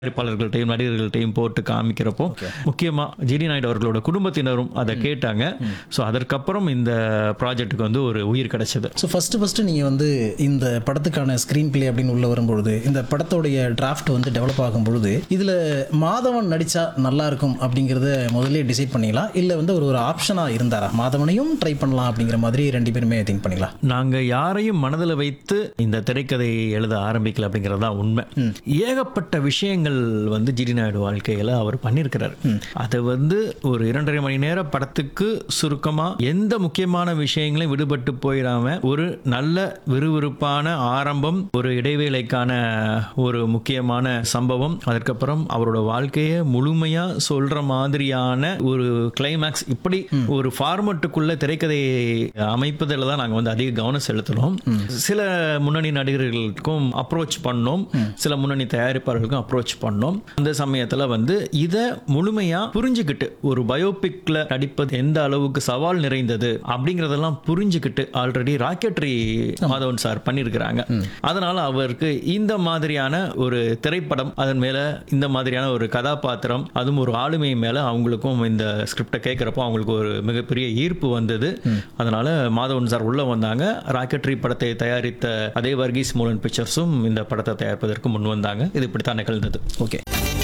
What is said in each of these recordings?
தயாரிப்பாளர்கள்ட்டையும் நடிகர்கள்ட்டையும் போட்டு காமிக்கிறப்போ முக்கியமா ஜிடி நாயுடு அவர்களோட குடும்பத்தினரும் அதை கேட்டாங்க ஸோ அதற்கப்புறம் இந்த ப்ராஜெக்ட்டுக்கு வந்து ஒரு உயிர் கிடைச்சது ஸோ ஃபஸ்ட்டு ஃபஸ்ட்டு நீங்கள் வந்து இந்த படத்துக்கான ஸ்க்ரீன் பிளே அப்படின்னு உள்ள வரும்பொழுது இந்த படத்தோடைய டிராஃப்ட் வந்து டெவலப் ஆகும் பொழுது இதில் மாதவன் நடித்தா நல்லா இருக்கும் அப்படிங்கிறத முதல்ல டிசைட் பண்ணிங்களா இல்லை வந்து ஒரு ஒரு ஆப்ஷனாக இருந்தாரா மாதவனையும் ட்ரை பண்ணலாம் அப்படிங்கிற மாதிரி ரெண்டு பேருமே திங்க் பண்ணிங்களா நாங்க யாரையும் மனதில் வைத்து இந்த திரைக்கதையை எழுத ஆரம்பிக்கல அப்படிங்கிறது தான் உண்மை ஏகப்பட்ட விஷயங்கள் வந்து ஜிடி நாயுடு வாழ்க்கையில அவர் பண்ணியிருக்கிறார் அதை வந்து ஒரு இரண்டரை மணி நேர படத்துக்கு சுருக்கமா எந்த முக்கியமான விஷயங்களையும் விடுபட்டு போயிடாம ஒரு நல்ல விறுவிறுப்பான ஆரம்பம் ஒரு இடைவேளைக்கான ஒரு முக்கியமான சம்பவம் அதற்கப்புறம் அவரோட வாழ்க்கையை முழுமையா சொல்ற மாதிரியான ஒரு கிளைமேக்ஸ் இப்படி ஒரு ஃபார்மட்டுக்குள்ள திரைக்கதையை அமைப்பதில் தான் நாங்கள் வந்து அதிக கவனம் செலுத்தினோம் சில முன்னணி நடிகர்களுக்கும் அப்ரோச் பண்ணோம் சில முன்னணி தயாரிப்பாளர்களுக்கும் அப்ரோச் பண்ணோம் அந்த சமயத்தில் வந்து இதை முழுமையா புரிஞ்சுக்கிட்டு ஒரு பயோபிக்ல நடிப்பது எந்த அளவுக்கு சவால் நிறைந்தது அப்படிங்கிறதெல்லாம் புரிஞ்சுக்கிட்டு ஆல்ரெடி ராக்கெட்ரி மாதவன் சார் பண்ணியிருக்கிறாங்க அதனால அவருக்கு இந்த மாதிரியான ஒரு திரைப்படம் அதன் மேல இந்த மாதிரியான ஒரு கதாபாத்திரம் அதுவும் ஒரு ஆளுமை மேல அவங்களுக்கும் இந்த ஸ்கிரிப்டை கேட்குறப்போ அவங்களுக்கு ஒரு மிகப்பெரிய ஈர்ப்பு வந்தது அதனால மாதவன் சார் உள்ள வந்தாங்க ராக்கெட்ரி படத்தை தயாரித்த அதே வர்கீஸ் மூலன் பிக்சர்ஸும் இந்த படத்தை தயாரிப்பதற்கு முன் வந்தாங்க இது இப்படித்தான் நிகழ்ந்தது ஓகே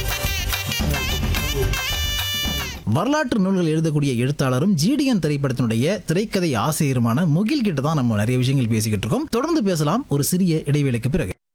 வரலாற்று நூல்கள் எழுதக்கூடிய எழுத்தாளரும் ஜிடிஎன் திரைப்படத்தினுடைய திரைக்கதை ஆசிரியருமான முகில் கிட்ட தான் நம்ம நிறைய விஷயங்கள் பேசிக்கிட்டு இருக்கோம் தொடர்ந்து பேசலாம் ஒரு சிறிய இடைவேளைக்கு பிறகு